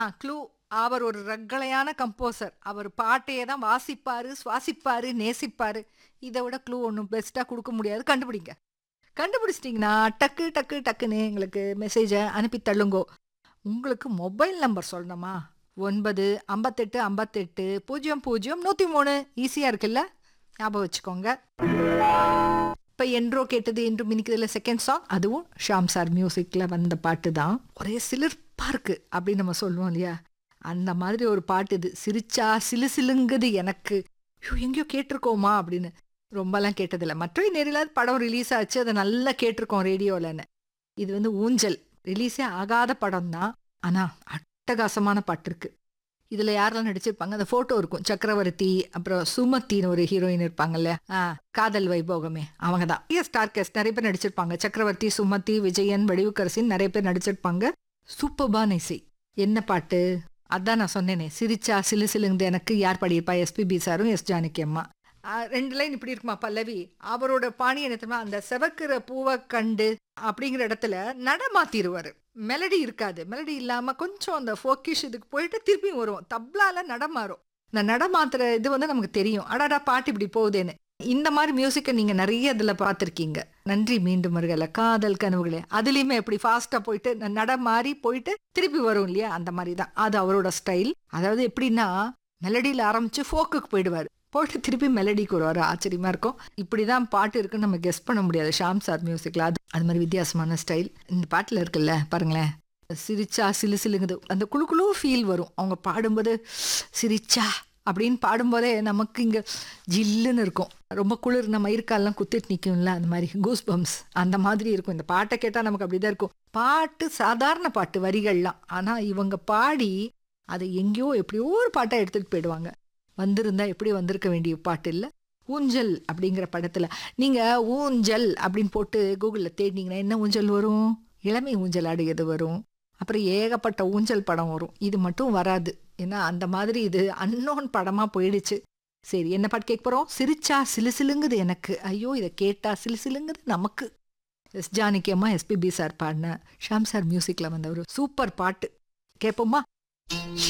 clue அவர் ஒரு ரக்களையான composer அவர் பாட்டையே தான் வாசிப்பாரு சுவாசிப்பாரு நேசிப்பாரு இதை விட க்ளூ ஒன்றும் பெஸ்ட்டாக கொடுக்க முடியாது கண்டுபிடிங்க கண்டுபிடிச்சிட்டிங்கன்னா டக்கு டக்கு டக்குன்னு எங்களுக்கு மெசேஜை அனுப்பி தள்ளுங்கோ உங்களுக்கு மொபைல் நம்பர் சொல்லணுமா ஒன்பது ஐம்பத்தெட்டு ஐம்பத்தெட்டு பூஜ்ஜியம் பூஜ்ஜியம் நூற்றி மூணு ஈஸியாக இருக்குல்ல ஞாபகம் வச்சுக்கோங்க இப்போ என்றோ கேட்டது என்று மினிக்கிறதுல செகண்ட் சாங் அதுவும் ஷாம் சார் மியூசிக்கில் வந்த பாட்டு தான் ஒரே சிலிர்ப்பாக இருக்கு அப்படின்னு நம்ம சொல்லுவோம் இல்லையா அந்த மாதிரி ஒரு பாட்டு இது சிரிச்சா சிலு சிலுங்குது எனக்கு ஐயோ எங்கேயோ கேட்டிருக்கோமா அப்படின்னு ரொம்பலாம் கேட்டதில்ல மற்றொரு நேரில் படம் ரிலீஸ் ஆச்சு அதை நல்லா கேட்டிருக்கோம் ரேடியோலன்னு இது வந்து ஊஞ்சல் ரிலீஸே ஆகாத படம் தான் ஆனால் அட்டகாசமான பாட்டு இருக்கு இதில் யாரெல்லாம் நடிச்சிருப்பாங்க அந்த ஃபோட்டோ இருக்கும் சக்கரவர்த்தி அப்புறம் சுமத்தின்னு ஒரு ஹீரோயின் இருப்பாங்கல்ல ஆ காதல் வைபோகமே அவங்க தான் நிறைய ஸ்டார் கேஸ்ட் நிறைய பேர் நடிச்சிருப்பாங்க சக்கரவர்த்தி சுமதி விஜயன் வடிவுக்கரசின்னு நிறைய பேர் நடிச்சிருப்பாங்க சூப்பர்பான இசை என்ன பாட்டு அதான் நான் சொன்னேனே சிரிச்சா சிலு சிலுங்குது எனக்கு யார் பாடியிருப்பா எஸ்பிபி சாரும் எஸ் ஜானகி அம்மா ஆ, ரெண்டு லைன் இப்படி இருக்குமா பல்லவி அவரோட பாணி என்ன தெரியுமா அந்த செவக்கிற பூவை கண்டு அப்படிங்கிற இடத்துல நட மாத்திருவாரு மெலடி இருக்காது மெலடி இல்லாம கொஞ்சம் அந்த ஃபோக்கிஷ் இதுக்கு போயிட்டு திருப்பி வரும் தப்லால நட மாறும் இந்த நட மாத்துற இது வந்து நமக்கு தெரியும் அடாடா பாட்டு இப்படி போகுதேன்னு இந்த மாதிரி மியூசிக்கை நீங்க நிறைய இதுல பார்த்துருக்கீங்க நன்றி மீண்டும் வருகல காதல் கனவுகளே அதுலயுமே எப்படி ஃபாஸ்டா போயிட்டு ந- நட மாறி போயிட்டு திருப்பி வரும் இல்லையா அந்த மாதிரி தான் அது அவரோட ஸ்டைல் அதாவது எப்படின்னா மெலடியில் ஆரம்பிச்சு ஃபோக்குக்கு போயிடுவார் போயிட்டு திருப்பி மெலடிக்கு வருவார் ஆச்சரியமா இருக்கும் இப்படிதான் பாட்டு இருக்குன்னு நம்ம கெஸ் பண்ண முடியாது ஷாம் சார் மியூசிக்ல அது அது மாதிரி வித்தியாசமான ஸ்டைல் இந்த பாட்டுல இருக்குல்ல பாருங்களேன் சிரிச்சா சிலு சிலுங்குது அந்த குழு குழு ஃபீல் வரும் அவங்க பாடும்போது சிரிச்சா அப்படின்னு பாடும்போதே நமக்கு இங்க ஜில்லுன்னு இருக்கும் ரொம்ப குளிர் நம்ம இருக்கால்லாம் குத்திட்டு நிற்கும்ல அந்த மாதிரி கூஸ் பம்ஸ் அந்த மாதிரி இருக்கும் இந்த பாட்டை கேட்டால் நமக்கு அப்படிதான் இருக்கும் பாட்டு சாதாரண பாட்டு வரிகள்லாம் ஆனா இவங்க பாடி அதை எங்கேயோ எப்படியோ ஒரு பாட்டை எடுத்துட்டு போயிடுவாங்க வந்திருந்தா எப்படி வந்திருக்க வேண்டிய பாட்டு இல்லை ஊஞ்சல் அப்படிங்கிற படத்துல நீங்க ஊஞ்சல் அப்படின்னு போட்டு கூகுளில் தேடினீங்கன்னா என்ன ஊஞ்சல் வரும் இளமை ஊஞ்சல் ஆடியது வரும் அப்புறம் ஏகப்பட்ட ஊஞ்சல் படம் வரும் இது மட்டும் வராது ஏன்னா அந்த மாதிரி இது அன்னோன் படமா போயிடுச்சு சரி என்ன பாட்டு கேட்க போறோம் சிரிச்சா சிலு சிலுங்குது எனக்கு ஐயோ இதை கேட்டா சிலு சிலுங்குது நமக்கு எஸ் ஜானகி அம்மா எஸ்பிபி சார் பாடின ஷாம் சார் மியூசிக்ல வந்த ஒரு சூப்பர் பாட்டு கேட்போமா